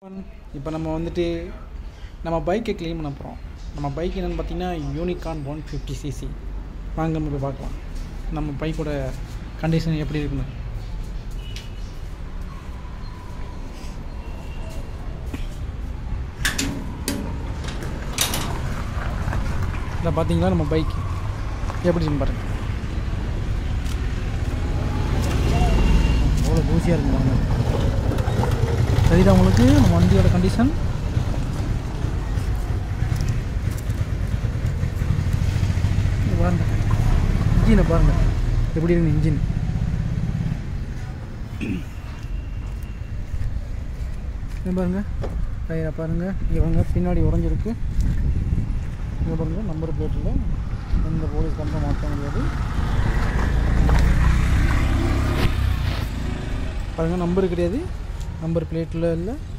இப்போ நம்ம வந்துட்டு நம்ம பைக்கை க்ளீன் பண்ண போகிறோம் நம்ம பைக் என்னென்னு பார்த்தீங்கன்னா யூனிகான் ஒன் ஃபிஃப்டி சிசி வாங்க நம்ம போய் பார்க்கலாம் நம்ம பைக்கோட கண்டிஷன் எப்படி இருக்குன்னு இதை பார்த்தீங்களா நம்ம பைக் எப்படி இருக்குன்னு பாருங்க அவ்வளோ தூசியாக இருக்கு பாருங்க சரிடா உங்களுக்கு நம்ம வண்டியோட கண்டிஷன் பாருங்க இன்ஜினை பாருங்க எப்படி இருக்கு இன்ஜின் இது பாருங்க டயரை பாருங்க இங்கே பாருங்க பின்னாடி உடஞ்சிருக்கு இங்கே பாருங்க நம்பர் பிளேட்டில் எந்த போலீஸ் கம்பம் மாற்ற முடியாது பாருங்க நம்பர் கிடையாது நம்பர் பிளேட்டில் இல்லை